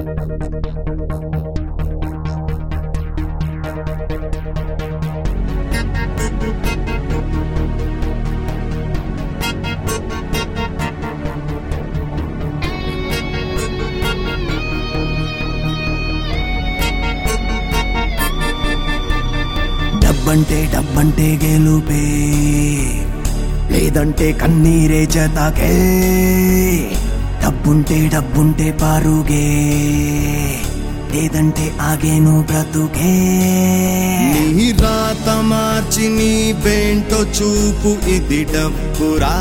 డబ్బంటే డబ్బంటే గెలుపే లేదంటే కన్నీరే జతకే డబ్బుంటే డబ్బుంటే పారుగే లేదంటే ఆగేను బ్రతుకే నీ రాత మార్చి నీ బేంటో చూపు ఇది డబ్బురా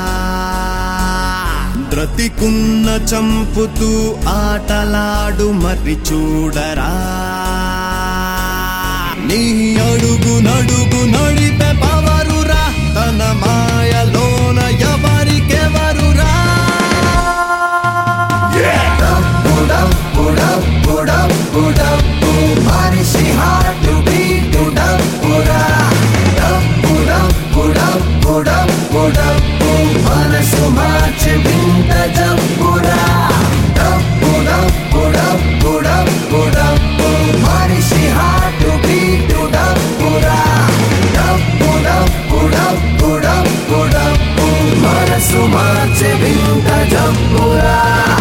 బ్రతికున్న చంపుతూ ఆటలాడు మరి చూడరా నీ అడుగు నడుగు నడిపే పవరురా తన మాయలోన ఎవరికెవరురా మనిషి హార్ట్ బీట్ డబ్బురా డబ్బు డబ్బు డబ్బు డబ్బు డబ్బు మనసు మార్చి వింత జబ్బురా డబ్బు డబ్బు డబ్బు డబ్బు డబ్బు మనిషి హార్ట్ బీట్ డబ్బురా డబ్బు డబ్బు డబ్బు డబ్బు డబ్బు మనసు మార్చి వింత జబ్బురా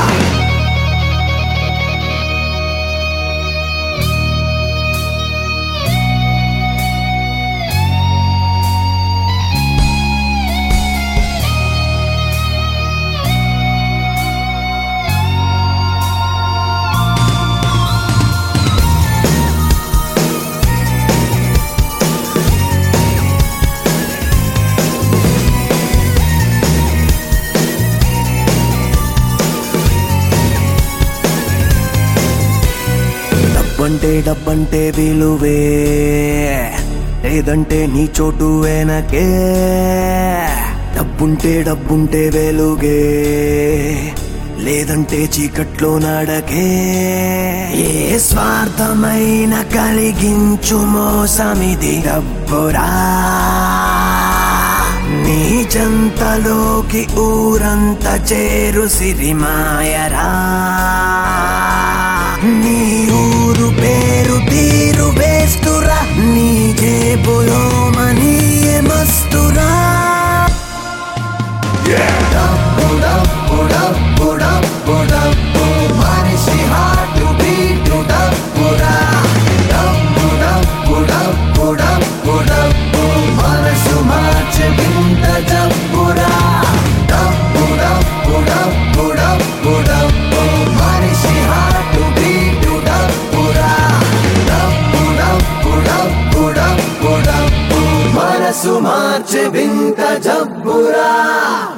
డబ్బంటే డబ్బంటే విలువే లేదంటే నీ చోటు వెనకే డబ్బుంటే డబ్బుంటే వెలుగే లేదంటే చీకట్లో నడకే ఏ స్వార్థమైన కలిగించు మోసమిది డబ్బురా నీ జంతలోకి ఊరంత చేరు సిరిమాయరా నీ ఊరు పేరు తీరు వేస్తురా నీ జేబులో మనీ మస్తురా డబ్బు డబ్బు డబ్బు డబ్బు డబ్బు మనిషి హార్ట్ బీట్ డబ్బురా డబ్బు డబ్బు డబ్బు డబ్బు డబ్బు మనసు మార్చి వింత జబ్బురా డబ్బు డబ్బు డబ్బు డబ్బు డబ్బు మనిషి హార్ట్ బీట్ డబ్బురా డబ్బు డబ్బు డబ్బు డబ్బు డబ్బు మనసు మార్చి వింత జబ్బురా